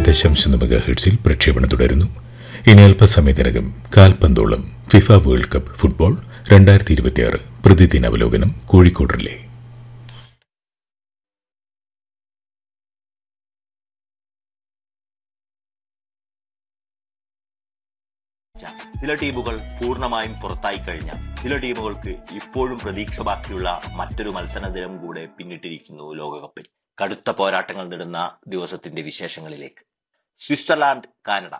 ദശാംശം മെഗാ ഹെർട്സിൽ പ്രക്ഷേപണം തുടരുന്നു ഇനി അല്പസമയത്തിനകം കാൽപന്തോളം ഫിഫ വേൾഡ് കപ്പ് ഫുട്ബോൾ രണ്ടായിരത്തി ഇരുപത്തിയാറ് പ്രതിദിന അവലോകനം കോഴിക്കോട് റിലേ ചില ടീമുകൾ പൂർണ്ണമായും പുറത്തായി കഴിഞ്ഞാൽ ചില ടീമുകൾക്ക് ഇപ്പോഴും പ്രതീക്ഷ ബാക്കിയുള്ള മറ്റൊരു മത്സര ദിനം കൂടെ പിന്നിട്ടിരിക്കുന്നു ലോകകപ്പിൽ കടുത്ത പോരാട്ടങ്ങൾ നേടുന്ന ദിവസത്തിന്റെ വിശേഷങ്ങളിലേക്ക് സ്വിറ്റ്സർലാൻഡ് കാനഡ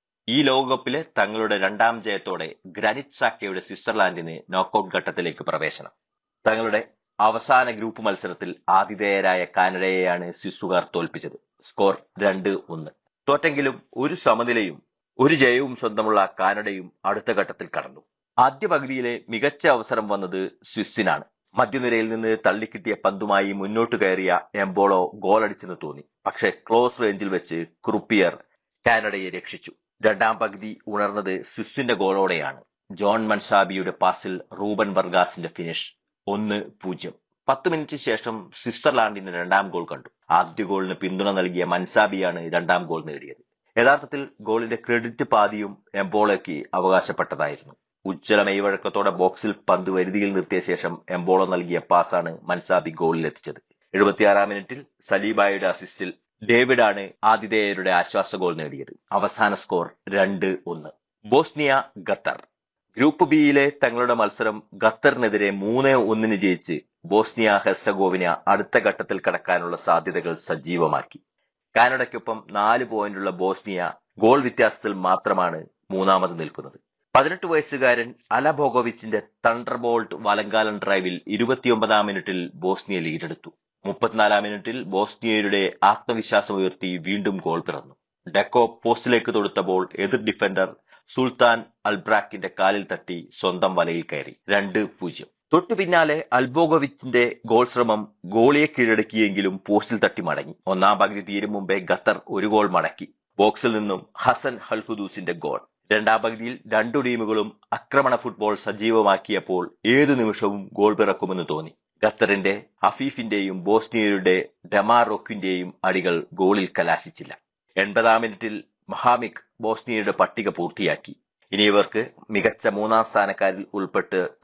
ഈ ലോകകപ്പിലെ തങ്ങളുടെ രണ്ടാം ജയത്തോടെ ഗ്രാനിറ്റ് സാക്കയുടെ സ്വിറ്റ്സർലാൻഡിന് നോക്കൌട്ട് ഘട്ടത്തിലേക്ക് പ്രവേശനം തങ്ങളുടെ അവസാന ഗ്രൂപ്പ് മത്സരത്തിൽ ആതിഥേയരായ കാനഡയെയാണ് സ്വിസ്സുകാർ തോൽപ്പിച്ചത് സ്കോർ രണ്ട് ഒന്ന് തോറ്റെങ്കിലും ഒരു സമനിലയും ഒരു ജയവും സ്വന്തമുള്ള കാനഡയും അടുത്ത ഘട്ടത്തിൽ കടന്നു ആദ്യ പകുതിയിലെ മികച്ച അവസരം വന്നത് സ്വിസ്സിനാണ് മധ്യനിരയിൽ നിന്ന് തള്ളിക്കിട്ടിയ പന്തുമായി മുന്നോട്ട് കയറിയ എംബോളോ ഗോളടിച്ചെന്ന് തോന്നി പക്ഷേ ക്ലോസ് റേഞ്ചിൽ വെച്ച് ക്രുപ്പിയർ കാനഡയെ രക്ഷിച്ചു രണ്ടാം പകുതി ഉണർന്നത് സ്വിസ്സിന്റെ ഗോളോടെയാണ് ജോൺ മൻസാബിയുടെ പാസിൽ റൂബൻ ബർഗാസിന്റെ ഫിനിഷ് ഒന്ന് പൂജ്യം പത്ത് മിനിറ്റ് ശേഷം സ്വിറ്റ്സർലാൻഡിന് രണ്ടാം ഗോൾ കണ്ടു ആദ്യ ഗോളിന് പിന്തുണ നൽകിയ മൻസാബിയാണ് രണ്ടാം ഗോൾ നേടിയത് യഥാർത്ഥത്തിൽ ഗോളിന്റെ ക്രെഡിറ്റ് പാതിയും എംബോളയ്ക്ക് അവകാശപ്പെട്ടതായിരുന്നു ഉജ്ജ്വല മെയ്വഴക്കത്തോടെ ബോക്സിൽ പന്ത് വരുതിയിൽ നിർത്തിയ ശേഷം എംബോളോ നൽകിയ പാസാണ് മൻസാബി ഗോളിലെത്തിച്ചത് എഴുപത്തിയാറാം മിനിറ്റിൽ സലീബായുടെ അസിസ്റ്റിൽ ഡേവിഡാണ് ആതിഥേയരുടെ ആശ്വാസ ഗോൾ നേടിയത് അവസാന സ്കോർ രണ്ട് ഒന്ന് ബോസ്നിയ ഖത്തർ ഗ്രൂപ്പ് ബിയിലെ തങ്ങളുടെ മത്സരം ഖത്തറിനെതിരെ മൂന്ന് ഒന്നിന് ജയിച്ച് ബോസ്നിയ ഹെർസഗോവിന അടുത്ത ഘട്ടത്തിൽ കടക്കാനുള്ള സാധ്യതകൾ സജീവമാക്കി കാനഡയ്ക്കൊപ്പം നാല് പോയിന്റുള്ള ബോസ്നിയ ഗോൾ വ്യത്യാസത്തിൽ മാത്രമാണ് മൂന്നാമത് നിൽക്കുന്നത് പതിനെട്ട് വയസ്സുകാരൻ അലബോഗോവിച്ചിന്റെ തണ്ടർബോൾട്ട് വലങ്കാലൻ ഡ്രൈവിൽ ഇരുപത്തിയൊമ്പതാം മിനിറ്റിൽ ബോസ്നിയ ലീഡെടുത്തു മുപ്പത്തിനാലാം മിനിറ്റിൽ ബോസ്നിയയുടെ ആത്മവിശ്വാസം ഉയർത്തി വീണ്ടും ഗോൾ പിറന്നു ഡെക്കോ പോസ്റ്റിലേക്ക് തൊടുത്ത ബോൾ എതിർ ഡിഫൻഡർ സുൽത്താൻ അൽബ്രാക്കിന്റെ കാലിൽ തട്ടി സ്വന്തം വലയിൽ കയറി രണ്ട് പൂജ്യം തൊട്ടു പിന്നാലെ അൽബോഗോവിച്ചിന്റെ ഗോൾ ശ്രമം ഗോളിയെ കീഴടക്കിയെങ്കിലും പോസ്റ്റിൽ തട്ടി മടങ്ങി ഒന്നാം പകുതി തീരും മുമ്പേ ഖത്തർ ഒരു ഗോൾ മടക്കി ബോക്സിൽ നിന്നും ഹസൻ ഹൽഹുദൂസിന്റെ ഗോൾ രണ്ടാം പകുതിയിൽ രണ്ടു ടീമുകളും ആക്രമണ ഫുട്ബോൾ സജീവമാക്കിയപ്പോൾ ഏതു നിമിഷവും ഗോൾ പിറക്കുമെന്ന് തോന്നി ഖത്തറിന്റെ ഹഫീഫിന്റെയും ബോസ്നിയയുടെ ഡെമാറോക്കിന്റെയും അടികൾ ഗോളിൽ കലാശിച്ചില്ല എൺപതാം മിനിറ്റിൽ മഹാമിക് ബോസ്നിയയുടെ പട്ടിക പൂർത്തിയാക്കി ഇനി ഇവർക്ക് മികച്ച മൂന്നാം സ്ഥാനക്കാരിൽ ഉൾപ്പെട്ട്